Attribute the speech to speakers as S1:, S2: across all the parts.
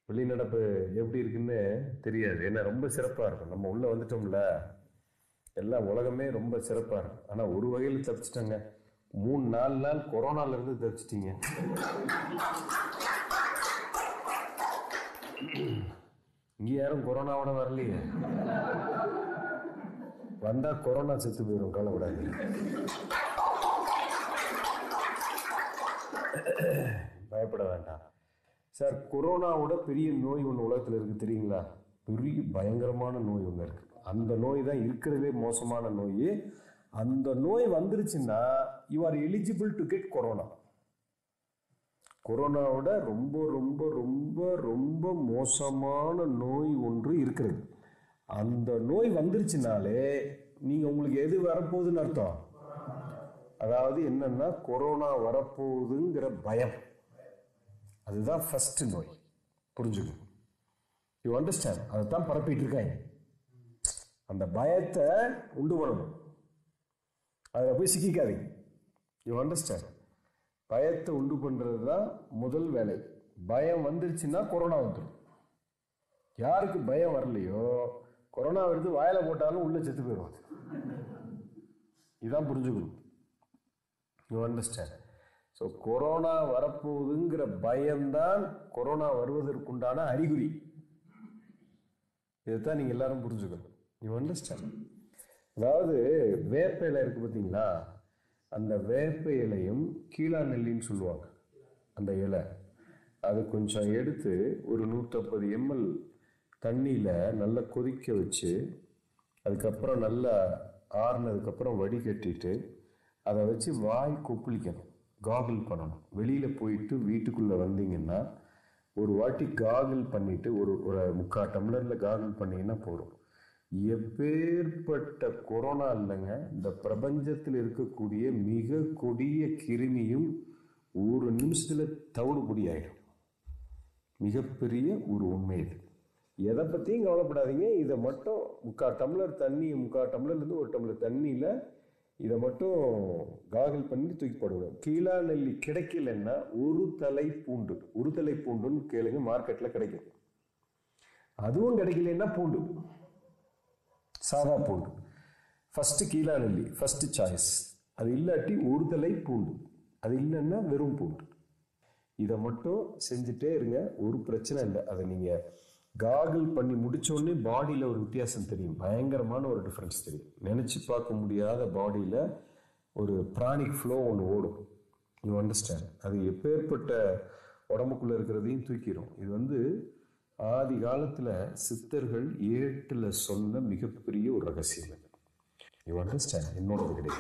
S1: வெளிநடப்பு எப்படி இருக்குன்னு தெரியாது ஏன்னா ரொம்ப சிறப்பாக இருக்கும் நம்ம உள்ளே வந்துட்டோம்ல எல்லாம் உலகமே ரொம்ப சிறப்பாக இருக்கும் ஆனால் ஒரு வகையில் தப்பிச்சிட்டாங்க மூணு நாலு நாள் கொரோனால இருந்து தப்பிச்சிட்டீங்க இங்க யாரும் கொரோனாவோட வரலையே வந்தா கொரோனா செத்து போயிடும் கவலைப்படாதீங்க பயப்பட வேண்டாம் சார் கொரோனாவோட பெரிய நோய் ஒன்று உலகத்தில் இருக்கு தெரியுங்களா பெரிய பயங்கரமான நோய் ஒன்று இருக்கு அந்த நோய் தான் இருக்கிறதுலே மோசமான நோய் அந்த நோய் வந்துருச்சுன்னா you are eligible to get Corona கொரோனாவோட ரொம்ப ரொம்ப ரொம்ப ரொம்ப மோசமான நோய் ஒன்று இருக்கிறது அந்த நோய் வந்துருச்சுனாலே நீங்க உங்களுக்கு எது வரப்போகுதுன்னு அர்த்தம் அதாவது என்னன்னா கொரோனா வரப்போகுதுங்கிற பயம் அதுதான் ஃபர்ஸ்ட் நோய் புரிஞ்சுக்கணும் யூ அண்டர்ஸ்டாண்ட் அதை தான் பரப்பிட்டு இருக்காங்க அந்த பயத்தை உண்டு பண்ணணும் அதில் போய் சிக்கிக்காதீங்க யூ அண்டர்ஸ்டாண்ட் பயத்தை உண்டு பண்ணுறது தான் முதல் வேலை பயம் வந்துருச்சுன்னா கொரோனா வந்துடும் யாருக்கு பயம் வரலையோ கொரோனா வருது வாயில போட்டாலும் உள்ள செத்து போயிடும் இதான் புரிஞ்சுக்கணும் யூ அண்டர்ஸ்டாண்ட் ஸோ கொரோனா வரப்போகுதுங்கிற பயம்தான் கொரோனா வருவதற்குண்டான அறிகுறி இதைத்தான் நீங்கள் எல்லாரும் புரிஞ்சுக்கணும் யூ அண்டர்ஸ்டாண்ட் அதாவது வேப்ப இலை இருக்கு பார்த்தீங்களா அந்த வேப்ப இலையும் கீழா நெல்லின்னு சொல்லுவாங்க அந்த இலை அது கொஞ்சம் எடுத்து ஒரு நூற்றம்பது எம்எல் தண்ணியில் நல்லா கொதிக்க வச்சு அதுக்கப்புறம் நல்லா ஆறுனதுக்கப்புறம் வடிகட்டிட்டு அதை வச்சு வாய் கொப்பளிக்கணும் காகிள் பண்ணணும் வெளியில் போயிட்டு வீட்டுக்குள்ளே வந்தீங்கன்னா ஒரு வாட்டி காகிள் பண்ணிட்டு ஒரு ஒரு முக்கால் டம்ளரில் காகிள் பண்ணீங்கன்னா போதும் எப்பேற்பட்ட கொரோனா இல்லைங்க இந்த பிரபஞ்சத்தில் இருக்கக்கூடிய மிக கொடிய கிருமியும் ஒரு நிமிஷத்துல தவிடு பொடி ஆயிடும் மிகப்பெரிய ஒரு உண்மை இது எதை பற்றியும் கவலைப்படாதீங்க இதை மட்டும் முக்கால் டம்ளர் தண்ணி முக்கால் டம்ளர்லேருந்து ஒரு டம்ளர் தண்ணியில் இதை மட்டும் காகல் பண்ணி தூக்கி போடுவோம் கீழா நெல்லி கிடைக்கலன்னா ஒரு தலை பூண்டு ஒரு தலை பூண்டுன்னு கேளுங்க மார்க்கெட்டில் கிடைக்கும் அதுவும் கிடைக்கலன்னா பூண்டு சாதா பூண்டு ஃபர்ஸ்ட் கீழா நெல்லி ஃபர்ஸ்ட் சாய்ஸ் அது இல்லாட்டி ஒரு தலை பூண்டு அது இல்லைன்னா வெறும் பூண்டு இதை மட்டும் செஞ்சுட்டே இருங்க ஒரு பிரச்சனை இல்லை அதை நீங்கள் காகிள் பண்ணி முடிச்சோடனே பாடியில் ஒரு வித்தியாசம் தெரியும் பயங்கரமான ஒரு டிஃப்ரென்ஸ் தெரியும் நினச்சி பார்க்க முடியாத பாடியில் ஒரு பிராணிக் ஃப்ளோ ஒன்று ஓடும் யூ அண்டர்ஸ்டாண்ட் அது எப்பேற்பட்ட உடம்புக்குள்ளே இருக்கிறதையும் தூக்கிடும் இது வந்து ஆதி காலத்தில் சித்தர்கள் ஏட்டில் சொன்ன மிகப்பெரிய ஒரு ரகசியம் இது யூ அண்டர்ஸ்டாண்ட் என்னோடது கிடையாது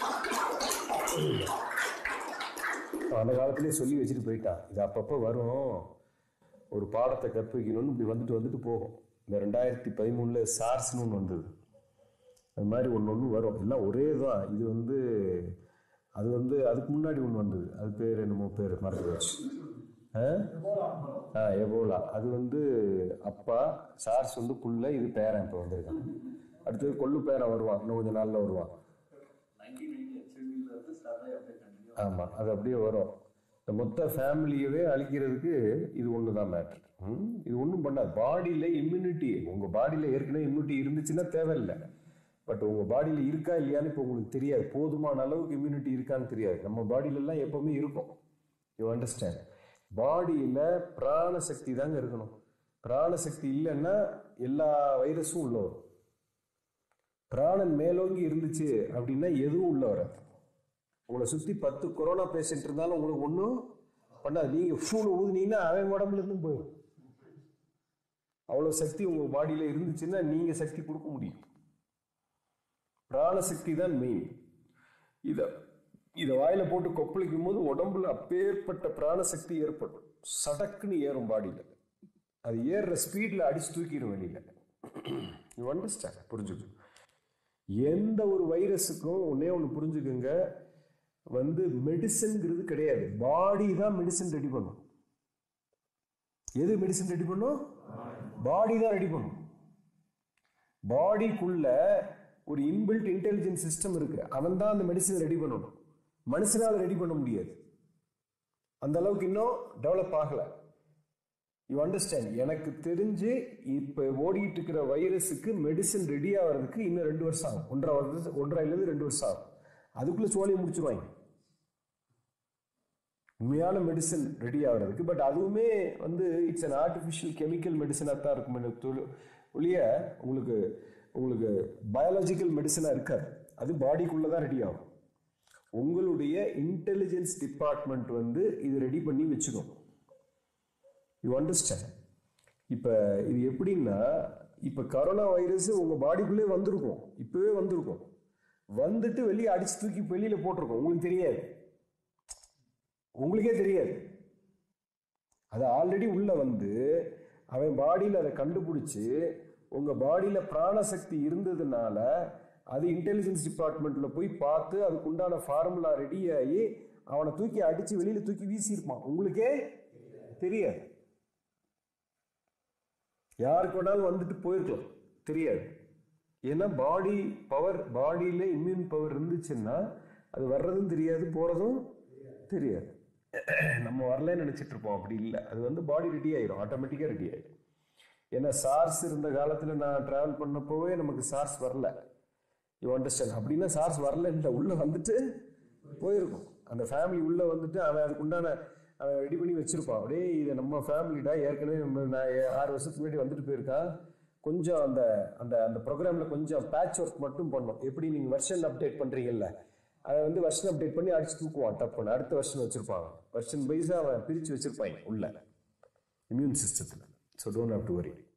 S1: அந்த காலத்திலே சொல்லி வச்சுட்டு போயிட்டான் இது அப்பப்போ வரும் ஒரு பாடத்தை கற்பிக்கணும்னு இப்படி வந்துட்டு வந்துட்டு போகும் இந்த ரெண்டாயிரத்தி பதிமூணில் சார்ஸ்னு ஒன்று வந்தது அது மாதிரி ஒன்று ஒன்று வரும் எல்லாம் ஒரே தான் இது வந்து அது வந்து அதுக்கு முன்னாடி ஒன்று வந்தது அது பேர் என்னமோ பேர் மறந்து போச்சு ஆ ஆ எபோலா அது வந்து அப்பா சார்ஸ் வந்து புள்ள இது பேரன் இப்போ வந்திருக்கான் அடுத்தது கொள்ளு பேரன் வருவான் இன்னும் கொஞ்சம் நாளில் வருவான் ஆமாம் அது அப்படியே வரும் இந்த மொத்த ஃபேமிலியவே அழிக்கிறதுக்கு இது ஒன்று தான் மேட்ரு இது ஒன்றும் பண்ணாது பாடியில் இம்யூனிட்டி உங்கள் பாடியில் ஏற்கனவே இம்யூனிட்டி இருந்துச்சுன்னா தேவையில்லை பட் உங்கள் பாடியில் இருக்கா இல்லையான்னு இப்போ உங்களுக்கு தெரியாது போதுமான அளவுக்கு இம்யூனிட்டி இருக்கான்னு தெரியாது நம்ம பாடியிலலாம் எப்போவுமே இருக்கும் யூ அண்டர்ஸ்டாண்ட் பாடியில் பிராண சக்தி தாங்க இருக்கணும் பிராண சக்தி இல்லைன்னா எல்லா வைரஸும் உள்ள வரும் பிராணன் மேலோங்கி இருந்துச்சு அப்படின்னா எதுவும் உள்ள வராது உங்களை சுற்றி பத்து கொரோனா பேஷண்ட் இருந்தாலும் உங்களுக்கு ஒன்றும் பண்ணாது நீங்கள் ஃபூனு ஊதுனீங்கன்னா அவன் உடம்புல இருந்து போயிடும் அவ்வளோ சக்தி உங்கள் பாடியில் இருந்துச்சுன்னா நீங்கள் சக்தி கொடுக்க முடியும் பிராணசக்தி தான் மெயின் இதை இதை வாயில போட்டு கொப்பளிக்கும் போது உடம்புல அப்பேற்பட்ட பிராணசக்தி ஏற்படும் சடக்குன்னு ஏறும் பாடியில் அது ஏறுற ஸ்பீடில் அடிச்சு தூக்கிடும் வெளியில யூ அண்டர்ஸ்டாண்ட் புரிஞ்சுக்கணும் எந்த ஒரு வைரஸுக்கும் ஒன்னே ஒன்று புரிஞ்சுக்குங்க வந்து மெடிசன்ங்கிறது கிடையாது பாடி தான் மெடிசன் ரெடி பண்ணும் எது மெடிசன் ரெடி பண்ணும் பாடி தான் ரெடி பண்ணும் பாடிக்குள்ள ஒரு இன்பில்ட் இன்டெலிஜென்ஸ் சிஸ்டம் இருக்கு அவன் தான் அந்த மெடிசன் ரெடி பண்ணணும் மனுஷனால ரெடி பண்ண முடியாது அந்த அளவுக்கு இன்னும் டெவலப் ஆகல யூ அண்டர்ஸ்டாண்ட் எனக்கு தெரிஞ்சு இப்போ ஓடிட்டு இருக்கிற வைரஸுக்கு மெடிசன் ரெடி ஆகிறதுக்கு இன்னும் ரெண்டு வருஷம் ஆகும் ஒன்றரை வருஷம் ஒன்றரைலேருந்து ரெண்டு வருஷம் ஆகும் அதுக்குள்ளே சோழியை முடிச்சிருவாங்க உண்மையான மெடிசன் ரெடி ஆகிறதுக்கு பட் அதுவுமே வந்து இட்ஸ் அன் ஆர்டிஃபிஷியல் கெமிக்கல் மெடிசனாக தான் இருக்கும் ஒழிய உங்களுக்கு உங்களுக்கு பயாலஜிக்கல் மெடிசனாக இருக்காது அது பாடிக்குள்ளே தான் ரெடி ஆகும் உங்களுடைய இன்டெலிஜென்ஸ் டிபார்ட்மெண்ட் வந்து இது ரெடி பண்ணி வச்சுக்கும் யூ அண்டர்ஸ்டாண்ட் இப்போ இது எப்படின்னா இப்போ கரோனா வைரஸ் உங்கள் பாடிக்குள்ளே வந்திருக்கும் இப்போவே வந்திருக்கும் வந்துட்டு வெளியே அடிச்சு தூக்கி வெளியில் போட்டிருக்கோம் உங்களுக்கு தெரியாது உங்களுக்கே தெரியாது அது ஆல்ரெடி உள்ள வந்து அவன் பாடியில் அதை கண்டுபிடிச்சி உங்கள் பாடியில் பிராணசக்தி இருந்ததுனால அது இன்டெலிஜென்ஸ் டிபார்ட்மெண்ட்டில் போய் பார்த்து அதுக்கு உண்டான ஃபார்முலா ரெடி ஆகி அவனை தூக்கி அடித்து வெளியில் தூக்கி வீசியிருப்பான் உங்களுக்கே தெரியாது யாருக்கு வேணாலும் வந்துட்டு போயிருக்கலாம் தெரியாது ஏன்னா பாடி பவர் பாடியில் இம்யூன் பவர் இருந்துச்சுன்னா அது வர்றதும் தெரியாது போகிறதும் தெரியாது நம்ம வரலன்னு நினச்சிட்டு இருப்போம் அப்படி இல்லை அது வந்து பாடி ரெடி ஆயிடும் ஆட்டோமேட்டிக்காக ரெடி ஆயிடும் ஏன்னா சார்ஸ் இருந்த காலத்தில் நான் ட்ராவல் பண்ணப்போவே நமக்கு சார்ஸ் வரல யூ அண்டர்ஸ்டாண்ட் அப்படின்னா சார்ஸ் வரல இல்லை உள்ளே வந்துட்டு போயிருக்கும் அந்த ஃபேமிலி உள்ளே வந்துட்டு அவன் அதுக்கு உண்டான அவன் ரெடி பண்ணி வச்சிருப்பான் அப்படியே இது நம்ம ஃபேமிலிடா ஏற்கனவே நம்ம நான் ஏ- ஆறு வருஷத்துக்கு முன்னாடி வந்துட்டு போயிருக்கான் கொஞ்சம் அந்த அந்த அந்த ப்ரோக்ராமில் கொஞ்சம் பேட்ச் ஒர்க் மட்டும் பண்ணோம் எப்படி நீங்கள் வெர்ஷன் அப்டேட் பண்ணுறீங்கல்ல அதை வந்து வெர்ஷன் அப்டேட் பண்ணி அடிச்சு தூக்குவான் டப்புன்னு அடுத்த வெர்ஷன் வச்சிருப்பாங்க வெர்ஷன் வைஸாக அவன் பிரித்து வச்சிருப்பாங்க உள்ள இம்யூன் சிஸ்டத்தில் so don't have to worry